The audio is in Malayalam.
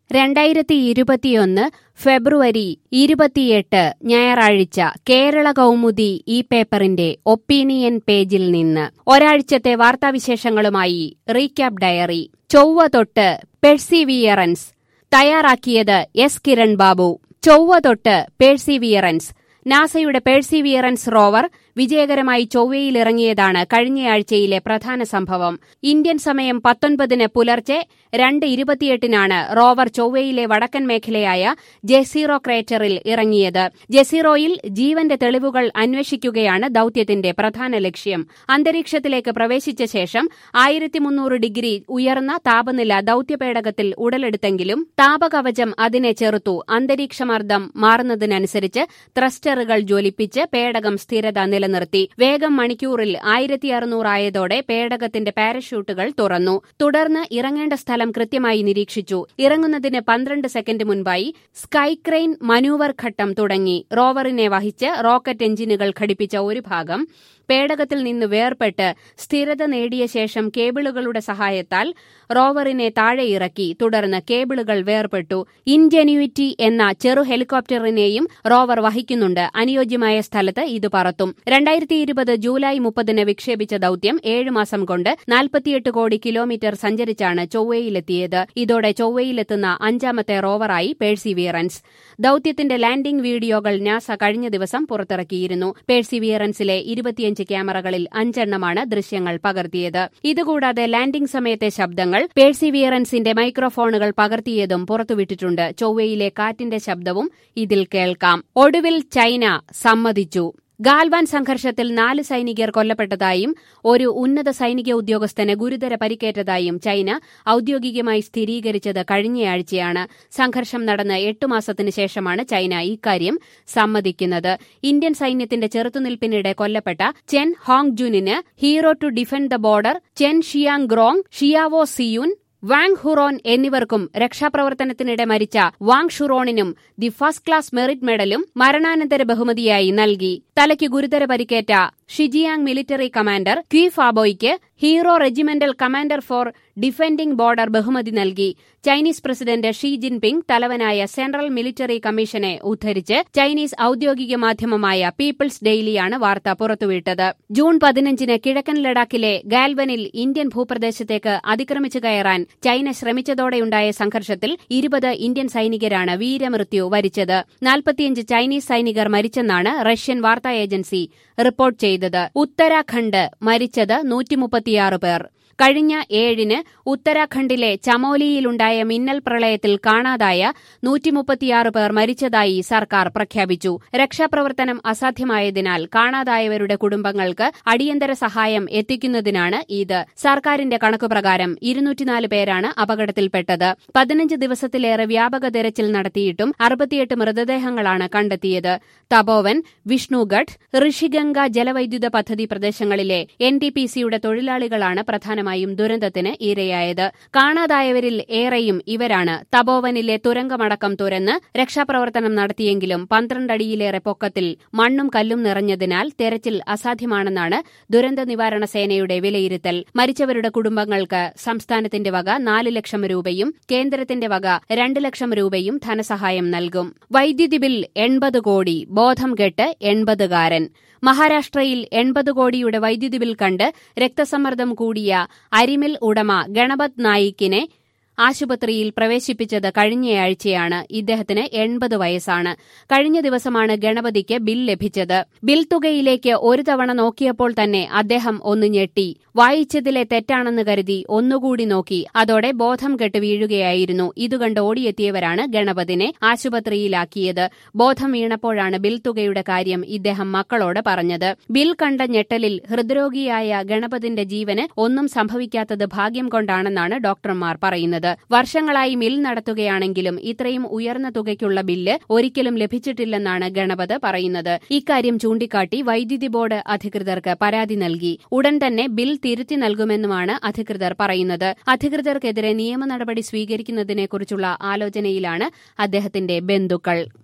രണ്ടായിരത്തി ഇരുപത്തിയൊന്ന് ഫെബ്രുവരി ഇരുപത്തിയെട്ട് ഞായറാഴ്ച കേരള കൗമുദി ഈ പേപ്പറിന്റെ ഒപ്പീനിയൻ പേജിൽ നിന്ന് ഒരാഴ്ചത്തെ വാർത്താവിശേഷങ്ങളുമായി റീക്യാപ്പ് ഡയറി ചൊവ്വ തൊട്ട് പെഴ്സിവിയറൻസ് തയ്യാറാക്കിയത് എസ് കിരൺ ബാബു ചൊവ്വ തൊട്ട് പേഴ്സിവിയറൻസ് നാസയുടെ പേഴ്സിവിയറൻസ് റോവർ വിജയകരമായി ചൊവ്വയിലിറങ്ങിയതാണ് കഴിഞ്ഞയാഴ്ചയിലെ പ്രധാന സംഭവം ഇന്ത്യൻ സമയം പത്തൊൻപതിന് പുലർച്ചെ രണ്ട് ഇരുപത്തിയെട്ടിനാണ് റോവർ ചൊവ്വയിലെ വടക്കൻ മേഖലയായ ജെസീറോ ക്രേറ്ററിൽ ഇറങ്ങിയത് ജെസീറോയിൽ ജീവന്റെ തെളിവുകൾ അന്വേഷിക്കുകയാണ് ദൌത്യത്തിന്റെ പ്രധാന ലക്ഷ്യം അന്തരീക്ഷത്തിലേക്ക് പ്രവേശിച്ച ശേഷം ആയിരത്തി മുന്നൂറ് ഡിഗ്രി ഉയർന്ന താപനില ദൌത്യപേടകത്തിൽ ഉടലെടുത്തെങ്കിലും താപകവചം അതിനെ ചെറുത്തു അന്തരീക്ഷമർദ്ദം മാറുന്നതിനനുസരിച്ച് ത്രസ്റ്ററുകൾ ജ്വലിപ്പിച്ച് പേടകം സ്ഥിരത നിലനിർത്തി വേഗം മണിക്കൂറിൽ ആയിരത്തി അറുന്നൂറായതോടെ പേടകത്തിന്റെ പാരഷൂട്ടുകൾ തുറന്നു തുടർന്ന് ഇറങ്ങേണ്ട സ്ഥലം കൃത്യമായി നിരീക്ഷിച്ചു ഇറങ്ങുന്നതിന് പന്ത്രണ്ട് സെക്കൻഡ് മുൻപായി സ്കൈക്രെയിൻ മനൂവർ ഘട്ടം തുടങ്ങി റോവറിനെ വഹിച്ച് റോക്കറ്റ് എഞ്ചിനുകൾ ഘടിപ്പിച്ച ഒരു ഭാഗം പേടകത്തിൽ നിന്ന് വേർപെട്ട് സ്ഥിരത നേടിയ ശേഷം കേബിളുകളുടെ സഹായത്താൽ റോവറിനെ താഴെ ഇറക്കി തുടർന്ന് കേബിളുകൾ വേർപെട്ടു ഇൻജെന്യൂറ്റി എന്ന ചെറു ഹെലികോപ്റ്ററിനെയും റോവർ വഹിക്കുന്നുണ്ട് അനുയോജ്യമായ സ്ഥലത്ത് ഇത് പറത്തും രണ്ടായിരത്തി ഇരുപത് ജൂലൈ മുപ്പതിന് വിക്ഷേപിച്ച ദൌത്യം ഏഴ് മാസം കൊണ്ട് നാൽപ്പത്തിയെട്ട് കോടി കിലോമീറ്റർ സഞ്ചരിച്ചാണ് ചൊവ്വയിലെത്തിയത് ഇതോടെ ചൊവ്വയിലെത്തുന്ന അഞ്ചാമത്തെ റോവറായി പേഴ്സിവിയറൻസ് ദൌത്യത്തിന്റെ ലാൻഡിംഗ് വീഡിയോകൾ നാസ കഴിഞ്ഞ ദിവസം പുറത്തിറക്കിയിരുന്നു പേഴ്സിവിയറൻസിലെ ഇരുപത്തിയഞ്ച് ക്യാമറകളിൽ അഞ്ചെണ്ണമാണ് ദൃശ്യങ്ങൾ പകർത്തിയത് ഇതുകൂടാതെ ലാൻഡിംഗ് സമയത്തെ ശബ്ദങ്ങൾ പേഴ്സിവിയറൻസിന്റെ മൈക്രോഫോണുകൾ പകർത്തിയതും പുറത്തുവിട്ടിട്ടുണ്ട് ചൊവ്വയിലെ കാറ്റിന്റെ ശബ്ദവും ഇതിൽ കേൾക്കാം ഒടുവിൽ ചൈന സമ്മതിച്ചു ഗാൽവാൻ സംഘർഷത്തിൽ നാല് സൈനികർ കൊല്ലപ്പെട്ടതായും ഒരു ഉന്നത സൈനിക ഉദ്യോഗസ്ഥന് ഗുരുതര പരിക്കേറ്റതായും ചൈന ഔദ്യോഗികമായി സ്ഥിരീകരിച്ചത് കഴിഞ്ഞയാഴ്ചയാണ് സംഘർഷം നടന്ന് എട്ടു മാസത്തിനു ശേഷമാണ് ചൈന ഇക്കാര്യം സമ്മതിക്കുന്നത് ഇന്ത്യൻ സൈന്യത്തിന്റെ ചെറുത്തുനിൽപ്പിനിടെ കൊല്ലപ്പെട്ട ചെൻ ഹോങ് ജുനിന് hero to defend the border Chen Xiangrong Xiao Siyuan Wang Zhuoran എന്നിവർക്കും രക്ഷാപ്രവർത്തനത്തിനിടെ മരിച്ച വാങ് ഷുറോണിനും ദി ഫസ്റ്റ് ക്ലാസ് മെറിറ്റ് മെഡലും മരണാനന്തര ബഹുമതിയായി നൽകി തലയ്ക്ക് ഗുരുതര പരിക്കേറ്റ ഷിജിയാങ് മിലിറ്ററി കമാൻഡർ ക്വി ഫാബോയ്ക്ക് hero regimental commander for defending border ബഹുമതി നൽകി ചൈനീസ് പ്രസിഡന്റ് ഷീ ജിൻപിങ് തലവനായ സെൻട്രൽ മിലിറ്ററി കമ്മീഷനെ ഉദ്ധരിച്ച് ചൈനീസ് ഔദ്യോഗിക മാധ്യമമായ പീപ്പിൾസ് ഡെയിലിയാണ് വാർത്ത പുറത്തുവിട്ടത് ജൂൺ പതിനഞ്ചിന് കിഴക്കൻ ലഡാക്കിലെ ഗാൽവനിൽ ഇന്ത്യൻ ഭൂപ്രദേശത്തേക്ക് അതിക്രമിച്ചു കയറാൻ ചൈന ശ്രമിച്ചതോടെയുണ്ടായ സംഘർഷത്തിൽ ഇരുപത് ഇന്ത്യൻ സൈനികരാണ് വീരമൃത്യു വരിച്ചത് നാൽപ്പത്തിയഞ്ച് ചൈനീസ് സൈനികർ മരിച്ചെന്നാണ് റഷ്യൻ വാർത്താ ഏജൻസി റിപ്പോർട്ട് ചെയ്തത് ഉത്തരാഖണ്ഡ് മരിച്ചത് നൂറ്റിമുപ്പത്തിയാറ് പേർ കഴിഞ്ഞ ഏഴിന് ഉത്തരാഖണ്ഡിലെ ചമോലിയിലുണ്ടായ മിന്നൽ പ്രളയത്തിൽ കാണാതായ നൂറ്റിമുപ്പത്തിയാറ് പേർ മരിച്ചതായി സർക്കാർ പ്രഖ്യാപിച്ചു രക്ഷാപ്രവർത്തനം അസാധ്യമായതിനാൽ കാണാതായവരുടെ കുടുംബങ്ങൾക്ക് അടിയന്തര സഹായം എത്തിക്കുന്നതിനാണ് ഇത് സർക്കാരിന്റെ കണക്കുപ്രകാരം ഇരുന്നൂറ്റിനാല് പേരാണ് അപകടത്തിൽപ്പെട്ടത് പതിനഞ്ച് ദിവസത്തിലേറെ വ്യാപക തെരച്ചിൽ നടത്തിയിട്ടും അറുപത്തിയെട്ട് മൃതദേഹങ്ങളാണ് കണ്ടെത്തിയത് തപോവൻ വിഷ്ണുഗഡ് ഋഷിഗംഗ ജലവൈദ്യുത പദ്ധതി പ്രദേശങ്ങളിലെ എൻ ടി പി സിയുടെ തൊഴിലാളികളാണ് പ്രധാനമായും ദുരന്തത്തിന് ഇരയായത് കാണാതായവരിൽ ഏറെയും ഇവരാണ് തപോവനിലെ തുരങ്കമടക്കം തുരന്ന് രക്ഷാപ്രവർത്തനം നടത്തിയെങ്കിലും പന്ത്രണ്ടടിയിലേറെ പൊക്കത്തിൽ മണ്ണും കല്ലും നിറഞ്ഞതിനാൽ തെരച്ചിൽ അസാധ്യമാണെന്നാണ് ദുരന്ത നിവാരണ സേനയുടെ വിലയിരുത്തൽ മരിച്ചവരുടെ കുടുംബങ്ങൾക്ക് സംസ്ഥാനത്തിന്റെ വക നാല് ലക്ഷം രൂപയും കേന്ദ്രത്തിന്റെ വക രണ്ട് ലക്ഷം രൂപയും ധനസഹായം നൽകും വൈദ്യുതി ബിൽ എൺപത് കോടി ബോധം കെട്ട് എൺപതുകാരൻ മഹാരാഷ്ട്രയിൽ എൺപത് കോടിയുടെ വൈദ്യുതി ബിൽ കണ്ട് രക്തസമ്മർദ്ദം കൂടിയ അരിമിൽ ഉടമ ഗണപത് നായിക്കിനെ ആശുപത്രിയിൽ പ്രവേശിപ്പിച്ചത് കഴിഞ്ഞയാഴ്ചയാണ് ഇദ്ദേഹത്തിന് എൺപത് വയസ്സാണ് കഴിഞ്ഞ ദിവസമാണ് ഗണപതിക്ക് ബിൽ ലഭിച്ചത് ബിൽ തുകയിലേക്ക് ഒരു തവണ നോക്കിയപ്പോൾ തന്നെ അദ്ദേഹം ഒന്ന് ഞെട്ടി വായിച്ചതിലെ തെറ്റാണെന്ന് കരുതി ഒന്നുകൂടി നോക്കി അതോടെ ബോധം കെട്ട് വീഴുകയായിരുന്നു ഇതുകണ്ട് ഓടിയെത്തിയവരാണ് ഗണപതിനെ ആശുപത്രിയിലാക്കിയത് ബോധം വീണപ്പോഴാണ് ബിൽ തുകയുടെ കാര്യം ഇദ്ദേഹം മക്കളോട് പറഞ്ഞത് ബിൽ കണ്ട ഞെട്ടലിൽ ഹൃദ്രോഗിയായ ഗണപതിന്റെ ജീവന് ഒന്നും സംഭവിക്കാത്തത് ഭാഗ്യം കൊണ്ടാണെന്നാണ് ഡോക്ടർമാർ പറയുന്നത് വർഷങ്ങളായി മിൽ നടത്തുകയാണെങ്കിലും ഇത്രയും ഉയർന്ന തുകയ്ക്കുള്ള ബില്ല് ഒരിക്കലും ലഭിച്ചിട്ടില്ലെന്നാണ് ഗണപത് പറയുന്നത് ഇക്കാര്യം ചൂണ്ടിക്കാട്ടി വൈദ്യുതി ബോർഡ് അധികൃതർക്ക് പരാതി നൽകി ഉടൻ തന്നെ ബിൽ തിരുത്തി നൽകുമെന്നുമാണ് അധികൃതർ പറയുന്നത് അധികൃതർക്കെതിരെ നിയമ നടപടി സ്വീകരിക്കുന്നതിനെക്കുറിച്ചുള്ള ആലോചനയിലാണ് അദ്ദേഹത്തിന്റെ ബന്ധുക്കൾ